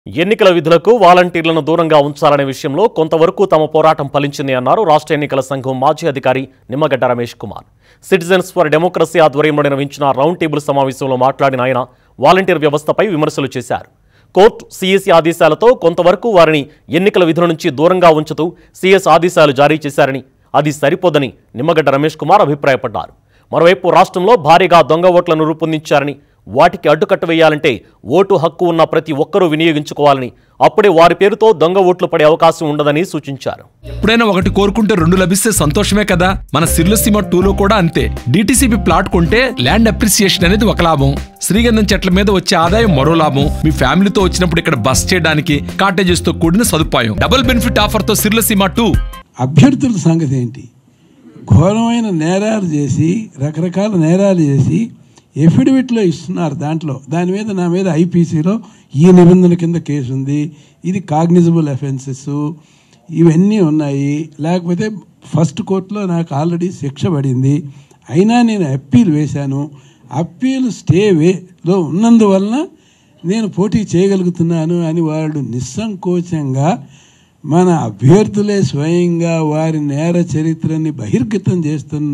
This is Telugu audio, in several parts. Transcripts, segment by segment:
ఎన్నికల విధులకు వాలంటీర్లను దూరంగా ఉంచాలనే విషయంలో కొంతవరకు తమ పోరాటం ఫలించింది అన్నారు రాష్ట్ర ఎన్నికల సంఘం మాజీ అధికారి Nimmagadda Ramesh Kumar citizens for democracy ఆధ్వర్యంలో నిర్వహించిన రౌండ్ టేబుల్ సమావేశంలో మాట్లాడిన ఆయన వాలంటీర్ వ్యవస్థపై విమర్శలు చేశారు కోర్టు సీఎస్సీ ఆదేశాలతో కొంతవరకు వారిని ఎన్నికల విధుల నుంచి దూరంగా ఉంచుతూ సీఎస్ ఆదేశాలు జారీ చేశారని అది సరిపోదని నిమ్మగడ్డ రమేష్ కుమార్ అభిప్రాయపడ్డారు మరోవైపు రాష్ట్రంలో భారీగా దొంగ ఓట్లను రూపొందించారని వాటికి అడ్డుకట్ట వేయాలంటే ఓటు హక్కు ఉన్న ప్రతి ఒక్కరూ వినియోగించుకోవాలని అప్పుడే వారి పేరుతో దొంగ ఓట్లు పడే అవకాశం ఉండదని సూచించారు ఎప్పుడైనా ఒకటి కోరుకుంటే రెండు లభిస్తే సంతోషమే కదా మన సిర్లసీమ టూలో కూడా అంతే డిటిసిపి ప్లాట్ కొంటే ల్యాండ్ అప్రిసియేషన్ అనేది ఒక లాభం శ్రీగంధం చెట్ల మీద వచ్చే ఆదాయం మరో లాభం మీ ఫ్యామిలీతో వచ్చినప్పుడు ఇక్కడ బస్ చేయడానికి కాటేజెస్ తో కూడిన సదుపాయం డబుల్ బెనిఫిట్ ఆఫర్ తో సిర్లసీమ టూ అభ్యర్థుల సంగతి ఏంటి ఘోరమైన నేరాలు చేసి రకరకాల నేరాలు చేసి ఎఫిడవిట్లో ఇస్తున్నారు దాంట్లో దాని మీద నా మీద ఐపీసీలో ఈ నిబంధన కింద కేసు ఉంది ఇది కాగ్నిజబుల్ అఫెన్సెస్ ఇవన్నీ ఉన్నాయి లేకపోతే ఫస్ట్ కోర్టులో నాకు ఆల్రెడీ శిక్ష పడింది అయినా నేను అప్పీల్ వేశాను అప్పీల్ స్టే వేలో ఉన్నందువలన నేను పోటీ చేయగలుగుతున్నాను అని వాళ్ళు నిస్సంకోచంగా మన అభ్యర్థులే స్వయంగా వారి నేర చరిత్రని బహిర్గతం చేస్తున్న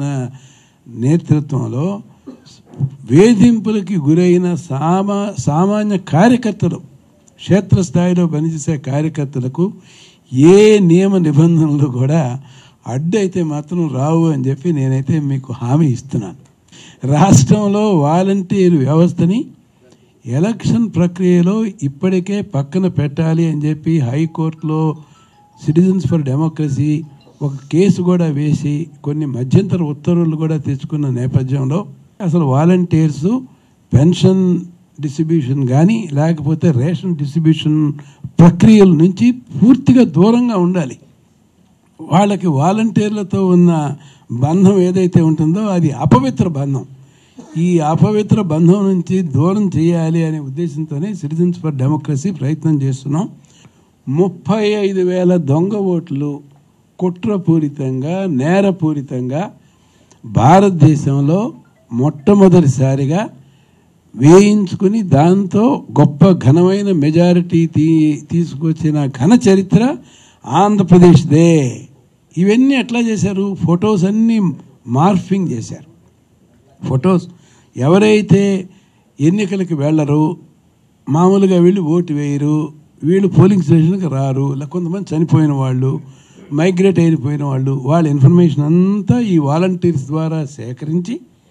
నేతృత్వంలో వేధింపులకి గురైన సామా సామాన్య కార్యకర్తలు క్షేత్రస్థాయిలో పనిచేసే కార్యకర్తలకు ఏ నియమ నిబంధనలు కూడా అడ్డు అయితే మాత్రం రావు అని చెప్పి నేనైతే మీకు హామీ ఇస్తున్నాను రాష్ట్రంలో వాలంటీర్ వ్యవస్థని ఎలక్షన్ ప్రక్రియలో ఇప్పటికే పక్కన పెట్టాలి అని చెప్పి హైకోర్టులో సిటిజన్స్ ఫర్ డెమోక్రసీ ఒక కేసు కూడా వేసి కొన్ని మధ్యంతర ఉత్తర్వులు కూడా తెచ్చుకున్న నేపథ్యంలో అసలు వాలంటీర్స్ పెన్షన్ డిస్ట్రిబ్యూషన్ కానీ లేకపోతే రేషన్ డిస్ట్రిబ్యూషన్ ప్రక్రియల నుంచి పూర్తిగా దూరంగా ఉండాలి వాళ్ళకి వాలంటీర్లతో ఉన్న బంధం ఏదైతే ఉంటుందో అది అపవిత్ర బంధం ఈ అపవిత్ర బంధం నుంచి దూరం చేయాలి అనే ఉద్దేశంతోనే సిటిజన్స్ ఫర్ డెమోక్రసీ ప్రయత్నం చేస్తున్నాం ముప్పై ఐదు వేల దొంగ ఓట్లు కుట్రపూరితంగా నేరపూరితంగా భారతదేశంలో మొట్టమొదటిసారిగా వేయించుకుని దాంతో గొప్ప ఘనమైన మెజారిటీ తీ తీసుకొచ్చిన ఘన చరిత్ర ఆంధ్రప్రదేశ్దే ఇవన్నీ ఎట్లా చేశారు ఫొటోస్ అన్నీ మార్ఫింగ్ చేశారు ఫొటోస్ ఎవరైతే ఎన్నికలకు వెళ్ళరు మామూలుగా వెళ్ళి ఓటు వేయరు వీళ్ళు పోలింగ్ స్టేషన్కి రారు ఇలా కొంతమంది చనిపోయిన వాళ్ళు మైగ్రేట్ అయిపోయిన వాళ్ళు వాళ్ళ ఇన్ఫర్మేషన్ అంతా ఈ వాలంటీర్స్ ద్వారా సేకరించి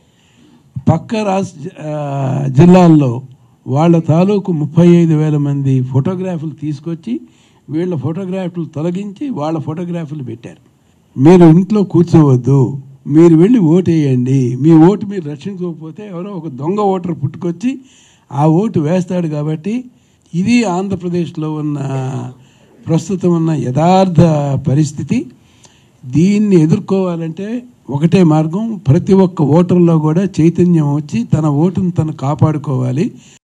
పక్క రాష్ట్ర ఆ, జిల్లాల్లో వాళ్ళ తాలూకు ముప్పై ఐదు వేల మంది ఫోటోగ్రాఫ్లు తీసుకొచ్చి వీళ్ళ ఫోటోగ్రాఫ్లు తొలగించి వాళ్ళ ఫోటోగ్రాఫ్లు పెట్టారు మీరు ఇంట్లో కూర్చోవద్దు మీరు వెళ్ళి ఓటు వేయండి మీ ఓటు మీరు రక్షించకపోతే ఎవరో ఒక దొంగ ఓటర్ పుట్టుకొచ్చి ఆ ఓటు వేస్తాడు కాబట్టి ఇది ఆంధ్రప్రదేశ్లో ఉన్న ప్రస్తుతం ఉన్న యథార్థ పరిస్థితి దీన్ని ఎదుర్కోవాలంటే ఒకటే మార్గం ప్రతి ఒక్క ఓటర్లో కూడా చైతన్యం వచ్చి తన ఓటును తను కాపాడుకోవాలి